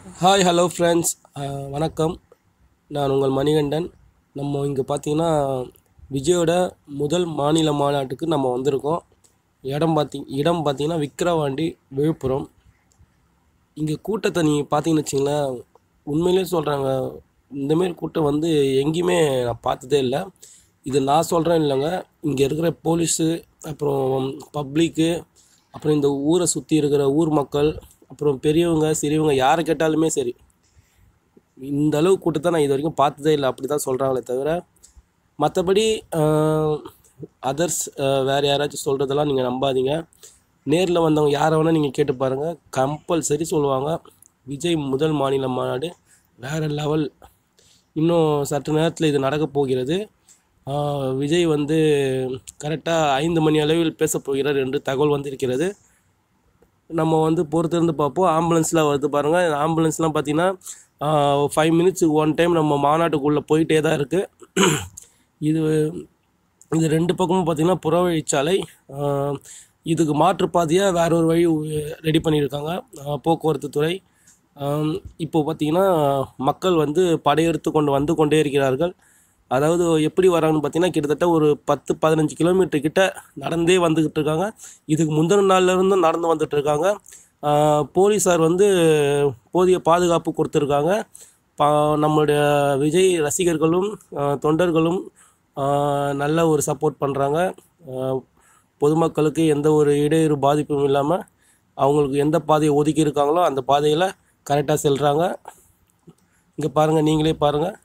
hi hello friends வணக்கம் நான் உங்கள் மணிகண்டன் நம்ம இங்கே பார்த்தீங்கன்னா விஜயோட முதல் மாநில மாநாட்டுக்கு நம்ம வந்திருக்கோம் இடம் பார்த்தி இடம் பார்த்தீங்கன்னா விக்கிரவாண்டி விழுப்புரம் இங்கே கூட்டத்தை நீங்கள் பார்த்தீங்கன்னு வச்சிங்களேன் உண்மையிலே சொல்கிறாங்க இந்தமாரி கூட்டம் வந்து எங்கேயுமே நான் பார்த்ததே இல்லை இது நான் சொல்கிறேன் இல்லைங்க இங்கே இருக்கிற போலீஸு அப்புறம் பப்ளிக்கு அப்புறம் இந்த ஊரை சுற்றி இருக்கிற ஊர் மக்கள் அப்புறம் பெரியவங்க சிறியவங்க யாரை கேட்டாலுமே சரி இந்த அளவு கூட்டத்தை நான் இது வரைக்கும் பார்த்ததே இல்லை அப்படி தான் சொல்கிறாங்களே தவிர மற்றபடி அதர்ஸ் வேறு யாராச்சும் சொல்கிறதெல்லாம் நீங்கள் நம்பாதீங்க நேரில் வந்தவங்க யாரை வேணால் நீங்கள் கேட்டு பாருங்கள் கம்பல்சரி சொல்லுவாங்க விஜய் முதல் மாநில மாநாடு வேறு லெவல் இன்னும் சற்று நேரத்தில் இது நடக்கப் போகிறது ஆஹ் விஜய் வந்து கரெக்டாக ஐந்து மணி அளவில் பேசப் போகிறார் என்று தகவல் வந்திருக்கிறது நம்ம வந்து பொறுத்திருந்து பார்ப்போம் ஆம்புலன்ஸில் வருது பாருங்கள் ஆம்புலன்ஸ்லாம் பார்த்தீங்கன்னா ஃபைவ் மினிட்ஸுக்கு ஒன் டைம் நம்ம மாநாட்டுக்குள்ளே போயிட்டே தான் இருக்குது இது இது ரெண்டு பக்கமும் பார்த்தீங்கன்னா புறவழிச்சாலை ஆஹ் இதுக்கு மாற்றுப்பாதையாக வேற ஒரு வழி ரெடி பண்ணியிருக்காங்க ஆஹ் போக்குவரத்து துறை ஆம், இப்போ பார்த்தீங்கன்னா மக்கள் வந்து படையெடுத்து கொண்டு வந்து கொண்டே இருக்கிறார்கள் அதாவது எப்படி வராங்கன்னு பார்த்தீங்கன்னா கிட்டத்தட்ட ஒரு பத்து பதினஞ்சு கிலோமீட்டர் கிட்ட நடந்தே வந்துக்கிட்டு இருக்காங்க இதுக்கு முந்தின நாள்ல இருந்தும் நடந்து வந்துட்டு இருக்காங்க ஆஹ் போலீஸார் வந்து போதிய பாதுகாப்பு கொடுத்துருக்காங்க பா நம்மளுடைய விஜய் ரசிகர்களும் ஆஹ் தொண்டர்களும் ஆஹ் நல்ல ஒரு சப்போர்ட் பண்ணுறாங்க பொதுமக்களுக்கு எந்த ஒரு இடையூறு பாதிப்பும் இல்லாமல் அவங்களுக்கு எந்த பாதையை ஒதுக்கி இருக்காங்களோ அந்த பாதையில் கரெக்டாக செல்கிறாங்க இங்கே பாருங்கள் நீங்களே பாருங்கள்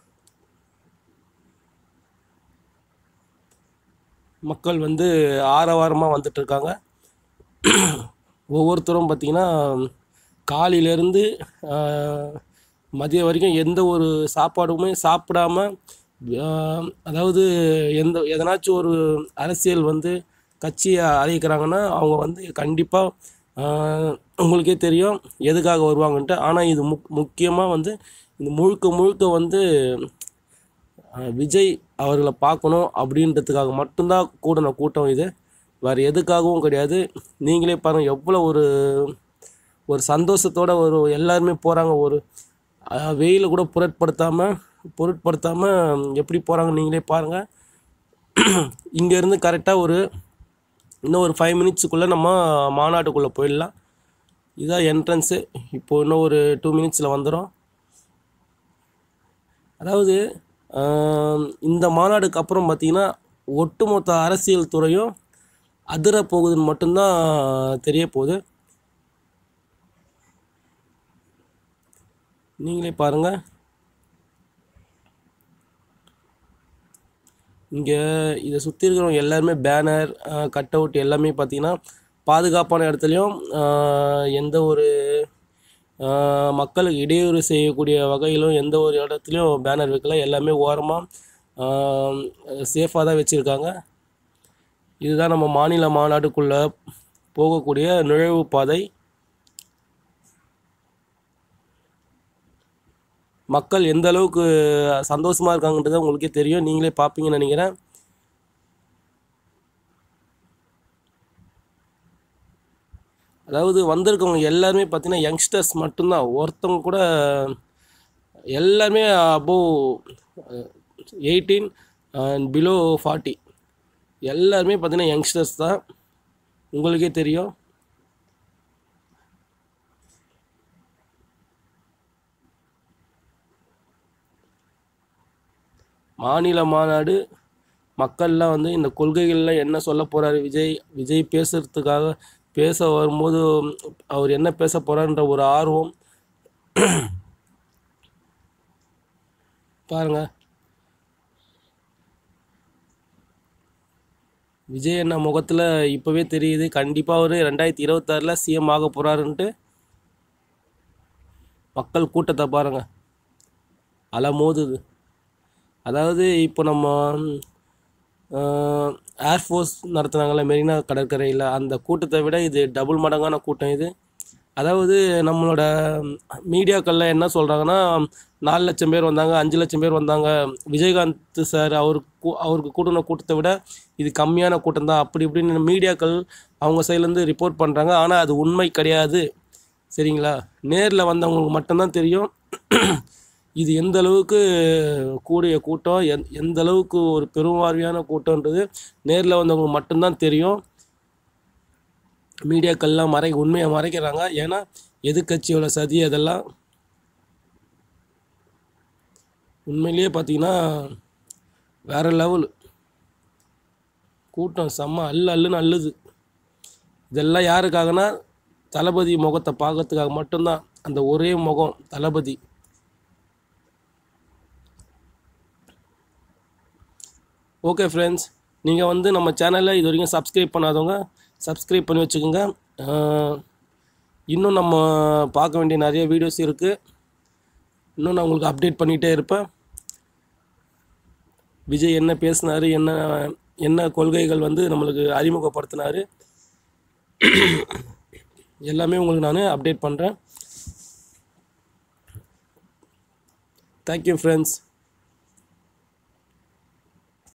மக்கள் வந்து ஆரவாரமாக வந்துட்டு இருக்காங்க ஒவ்வொருத்தரும் பார்த்தீங்கன்னா காலையிலேருந்து மதியம் வரைக்கும் எந்த ஒரு சாப்பாடுமே சாப்பிடாம ஆஹ், அதாவது எந்த எதனாச்சும் ஒரு அரசியல் வந்து கட்சியை அறிவிக்கிறாங்கன்னா அவங்க வந்து கண்டிப்பாக உங்களுக்கே தெரியும் எதுக்காக வருவாங்கன்ட்டு ஆனால் இது முக் முக்கியமாக வந்து இந்த முழுக்க முழுக்க வந்து அஹ் விஜய் அவர்களை பார்க்கணும் அப்படின்றதுக்காக மட்டும்தான் கூடின கூட்டம் இது வேறு எதுக்காகவும் கிடையாது நீங்களே பாருங்கள் எவ்வளோ ஒரு ஒரு சந்தோஷத்தோட ஒரு எல்லாருமே போகிறாங்க ஒரு அஹ், வெயிலை கூட பொருட்படுத்தாமல் பொருட்படுத்தாமல் எப்படி போகிறாங்க நீங்களே பாருங்கள் இங்கேருந்து கரெக்டாக ஒரு இன்னும் ஒரு ஃபைவ் மினிட்ஸுக்குள்ளே நம்ம மாநாட்டுக்குள்ளே போயிடலாம் இதான் என்ட்ரன்ஸு இப்போ இன்னும் ஒரு டூ மினிட்ஸில் வந்துடும் அதாவது ஆம், இந்த மாநாடுக்கு அப்புறம் பார்த்தீங்கன்னா ஒட்டுமொத்த அரசியல் துறையும் அதிர போகுதுன்னு மட்டும்தான் தெரிய போகுது நீங்களே பாருங்கள் இங்கே இதை சுற்றி இருக்கிறவங்க எல்லாருமே பேனர் கட் அவுட் எல்லாமே பார்த்தீங்கன்னா பாதுகாப்பான இடத்துலையும் ஆஹ், எந்த ஒரு ஆஹ், மக்களுக்கு இடையூறு செய்யக்கூடிய வகையிலும் எந்த ஒரு இடத்துலையும் பேனர் வைக்கல எல்லாமே ஓரமாக சேஃபாக தான் வச்சுருக்காங்க இதுதான் நம்ம மாநில மாநாட்டுக்குள்ளே போகக்கூடிய நுழைவு பாதை மக்கள் எந்த அளவுக்கு சந்தோஷமாக இருக்காங்கன்றது உங்களுக்கே தெரியும் நீங்களே பார்ப்பீங்கன்னு நினைக்கிறேன் அதாவது வந்திருக்கவங்க எல்லாருமே பார்த்தீங்கன்னா யங்ஸ்டர்ஸ் மட்டும்தான் ஒருத்தவங்க கூட எல்லாருமே above eighteen and below forty எல்லாருமே பார்த்தீங்கன்னா யங்ஸ்டர்ஸ் தான் உங்களுக்கே தெரியும் மாநில மாநாடு மக்கள்லாம் வந்து இந்த கொள்கைகளில் என்ன சொல்ல போகிறாரு விஜய் விஜய் பேசுறதுக்காக பேச வரும்போது அவர் என்ன பேச போகிறாருன்ற ஒரு ஆர்வம் பாருங்க விஜய் அண்ணா முகத்தில் இப்போவே தெரியுது கண்டிப்பாக அவர் ரெண்டாயிரத்தி இருபத்தாறில் சிஎம் ஆக போகிறாருன்ட்டு மக்கள் கூட்டத்தை பாருங்க அலமோதுது அதாவது இப்போ நம்ம ஏர்ஃபோர்ஸ் நடத்துனாங்கல்ல மெரினா கடற்கரையில் அந்த கூட்டத்தை விட இது டபுள் மடங்கான கூட்டம் இது அதாவது நம்மளோட மீடியாக்களில் என்ன சொல்கிறாங்கன்னா நாலு லட்சம் பேர் வந்தாங்க அஞ்சு லட்சம் பேர் வந்தாங்க விஜயகாந்த் சார் அவருக்கு அவருக்கு கூட்டின கூட்டத்தை விட இது கம்மியான கூட்டம் தான் அப்படி இப்படின்னு மீடியாக்கள் அவங்க சைட்லேருந்து ரிப்போர்ட் பண்ணுறாங்க ஆனால் அது உண்மை கிடையாது சரிங்களா நேரில் வந்தவங்களுக்கு மட்டும்தான் தெரியும் இது எந்த அளவுக்கு கூடிய கூட்டம் எந் எந்த அளவுக்கு ஒரு பெருவாரியான கூட்டம்ன்றது நேரில் வந்தவங்களுக்கு மட்டும்தான் தெரியும் மீடியாக்கள்லாம் மறை உண்மையை மறைக்கிறாங்க ஏன்னா எதிர்க்கட்சியோட சதி அதெல்லாம் உண்மையிலேயே பார்த்தீங்கன்னா வேறு லெவல் கூட்டம் செம்ம அல்லு அல்லுன்னு அல்லுது இதெல்லாம் யாருக்காகனா தளபதி முகத்தை பார்க்கறதுக்காக மட்டும்தான் அந்த ஒரே முகம் தளபதி ஓகே ஃப்ரெண்ட்ஸ் நீங்கள் வந்து நம்ம சேனலை இது வரைக்கும் சப்ஸ்கிரைப் பண்ணாதவங்க சப்ஸ்கிரைப் பண்ணி வச்சுக்கோங்க ஆஹ், இன்னும் நம்ம பார்க்க வேண்டிய நிறைய வீடியோஸ் இருக்குது இன்னும் நான் உங்களுக்கு அப்டேட் பண்ணிகிட்டே இருப்பேன் விஜய் என்ன பேசினார் என்ன என்ன கொள்கைகள் வந்து நம்மளுக்கு அறிமுகப்படுத்தினார் எல்லாமே உங்களுக்கு நான் அப்டேட் பண்ணுறேன் தேங்க்யூ ஃப்ரெண்ட்ஸ்